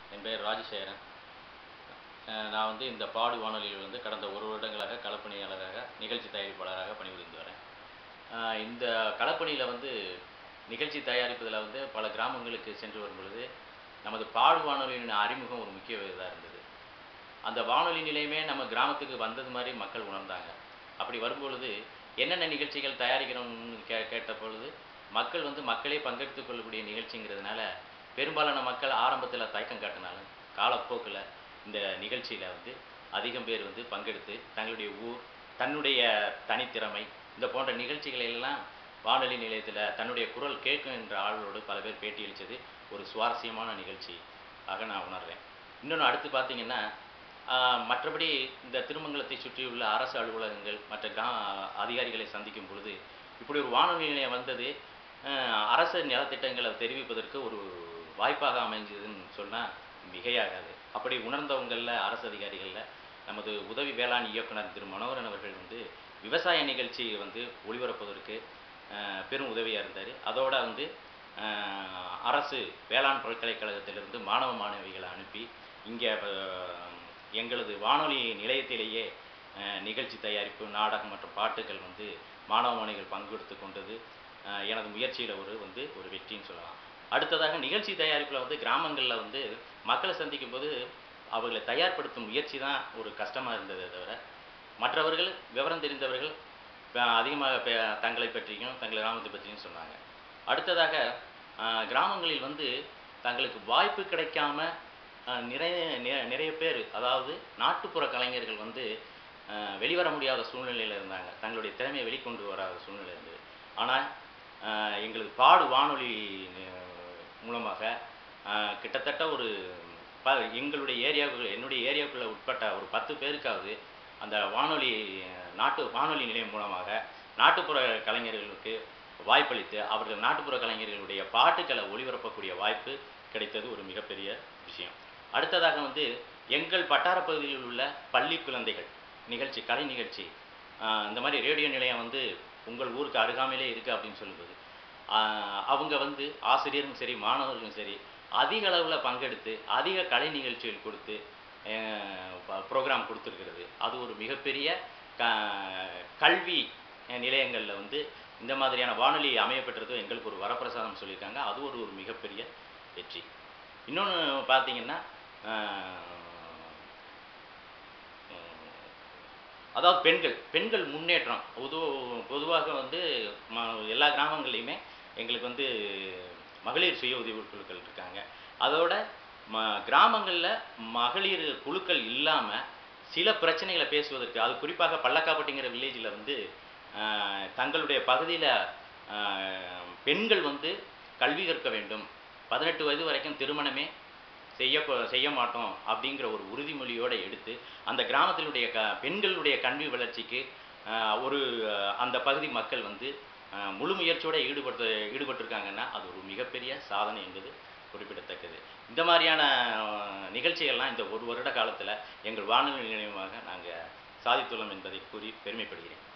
என் பேர் ராஜசேகரன் அஹ் நான் வந்து இந்த பாடு வானொலியில் வந்து கடந்த ஒரு வருடங்களாக களப்பணியாளராக நிகழ்ச்சி தயாரிப்பாளராக பணிபுரிந்து வரேன் அஹ் இந்த களப்பணியில் வந்து நிகழ்ச்சி தயாரிப்பதில் வந்து பல கிராமங்களுக்கு சென்று வரும் பொழுது நமது பாடு வானொலியின் அறிமுகம் ஒரு முக்கிய இதாக இருந்தது அந்த வானொலி நிலையமே நம்ம கிராமத்துக்கு வந்தது மாதிரி மக்கள் உணர்ந்தாங்க அப்படி வரும்பொழுது என்னென்ன நிகழ்ச்சிகள் தயாரிக்கிறோம்னு கே கேட்ட பொழுது மக்கள் வந்து மக்களே பங்கெடுத்துக் கொள்ளக்கூடிய நிகழ்ச்சிங்கிறதுனால பெரும்பாலான மக்கள் ஆரம்பத்தில் தயக்கம் காட்டினாலும் காலப்போக்கில் இந்த நிகழ்ச்சியில் வந்து அதிகம் பேர் வந்து பங்கெடுத்து தங்களுடைய ஊர் தன்னுடைய தனித்திறமை இந்த போன்ற நிகழ்ச்சிகளை எல்லாம் வானொலி நிலையத்தில் தன்னுடைய குரல் கேட்கும் என்ற ஆளோடு பல பேர் பேட்டியளித்தது ஒரு சுவாரஸ்யமான நிகழ்ச்சி ஆக நான் உணர்றேன் இன்னொன்று அடுத்து பார்த்தீங்கன்னா ஆஹ், மற்றபடி இந்த திருமங்கலத்தை சுற்றியுள்ள அரசு அலுவலகங்கள் மற்ற கிரா அதிகாரிகளை சந்திக்கும் பொழுது இப்படி ஒரு வானொலி நிலையம் வந்தது ஆஹ், அரசு நலத்திட்டங்களை தெரிவிப்பதற்கு ஒரு வாய்ப்பாக அமைஞ்சதுன்னு சொன்னால் மிகையாகாது அப்படி உணர்ந்தவங்களில் அரசு அதிகாரிகளில் நமது உதவி வேளாண் இயக்குனர் திரு மனோகரன் அவர்கள் வந்து விவசாய நிகழ்ச்சி வந்து ஒளிபரப்புவதற்கு ஆஹ், பெரும் உதவியாக இருந்தார் அதோட வந்து ஆஹ், அரசு வேளாண் பல்கலைக்கழகத்திலிருந்து மாணவ மாணவிகளை அனுப்பி இங்கே எங்களது வானொலி நிலையத்திலேயே ஆஹ், நிகழ்ச்சி தயாரிப்பு நாடகம் மற்றும் பாட்டுகள் வந்து மாணவ மாணவிகள் பங்கெடுத்து கொண்டது ஆஹ், எனது முயற்சியில் ஒரு வந்து ஒரு வெற்றின்னு சொல்லலாம் அடுத்ததாக நிகழ்ச்சி தயாரிப்பில் வந்து கிராமங்களில் வந்து மக்களை சந்திக்கும் போது அவர்களை தயார்படுத்தும் முயற்சி தான் ஒரு கஷ்டமாக இருந்ததே தவிர மற்றவர்கள் விவரம் தெரிந்தவர்கள் அஹ், அதிகமாக பே- தங்களை பற்றியும் தங்கள் கிராமத்தை பற்றியும் சொன்னாங்க அடுத்ததாக அஹ், கிராமங்களில் வந்து தங்களுக்கு வாய்ப்பு கிடைக்காம அஹ், நிறைய நி- நிறைய பேர் அதாவது நாட்டுப்புற கலைஞர்கள் வந்து அஹ், வெளிவர முடியாத சூழ்நிலையில் இருந்தாங்க தங்களுடைய திறமையை வெளிக்கொண்டு வராத சூழ்நிலை இருந்தது ஆனால் எங்களது பாடு வானொலி அஹ், மூலமாக அஹ், கிட்டத்தட்ட ஒரு ப எங்களுடைய ஏரியாவுக்கு என்னுடைய ஏரியாவுக்குள்ள உட்பட்ட ஒரு பத்து பேருக்காவது அந்த வானொலி அஹ், நாட்டு வானொலி நிலையம் மூலமாக நாட்டுப்புற கலைஞர்களுக்கு வாய்ப்பளித்து அவர்கள் நாட்டுப்புற கலைஞர்களுடைய பாட்டுக்களை ஒளிபரப்பக்கூடிய வாய்ப்பு கிடைத்தது ஒரு மிகப்பெரிய விஷயம் அடுத்ததாக வந்து எங்கள் வட்டார பகுதியில் உள்ள பள்ளி குழந்தைகள் நிகழ்ச்சி கலை நிகழ்ச்சி ஆஹ் இந்த மாதிரி ரேடியோ நிலையம் வந்து உங்கள் ஊருக்கு அருகாமையிலே இருக்குது அப்படின்னு சொல்லும்போது ஆஹ் அவங்க வந்து ஆசிரியரும் சரி மாணவர்களும் சரி அதிக அளவில் பங்கெடுத்து அதிக கலை நிகழ்ச்சிகள் கொடுத்து ப்ரோக்ராம் கொடுத்துருக்கிறது அது ஒரு மிகப்பெரிய க கல்வி நிலையங்களில் வந்து இந்த மாதிரியான வானொலி அமையப்பெற்றது எங்களுக்கு ஒரு வரப்பிரசாதம் சொல்லியிருக்காங்க அது ஒரு ஒரு மிகப்பெரிய வெற்றி இன்னொன்று பார்த்தீங்கன்னா அதாவது பெண்கள் பெண்கள் முன்னேற்றம் பொது பொதுவாக வந்து ம எல்லா கிராமங்கள்லையுமே எங்களுக்கு வந்து மகளிர் சுய உதவி குழுக்கள் இருக்காங்க அதோட ம கிராமங்களில் மகளிர் குழுக்கள் இல்லாமல் சில பிரச்சனைகளை பேசுவதற்கு அது குறிப்பாக பள்ளக்காப்பட்டிங்கிற வில்லேஜில் வந்து ஆஹ், தங்களுடைய பகுதியில் பெண்கள் வந்து கல்வி கற்க வேண்டும் பதினெட்டு வயது வரைக்கும் திருமணமே செய்ய செய்ய மாட்டோம் அப்படிங்கிற ஒரு உறுதிமொழியோடு எடுத்து அந்த கிராமத்தினுடைய க பெண்களுடைய கல்வி வளர்ச்சிக்கு ஆஹ், ஒரு ஆஹ், அந்த பகுதி மக்கள் வந்து ஆஹ், முழு முயற்சியோடு ஈடுபட்டு ஈடுபட்டிருக்காங்கன்னா அது ஒரு மிகப்பெரிய சாதனை என்பது குறிப்பிடத்தக்கது இந்த மாதிரியான ஆஹ், நிகழ்ச்சிகள்லாம் இந்த ஒரு வருட காலத்தில் எங்கள் வானொலி நிலையமாக நாங்கள் சாதித்துள்ளோம் என்பதை கூறி பெருமைப்படுகிறேன்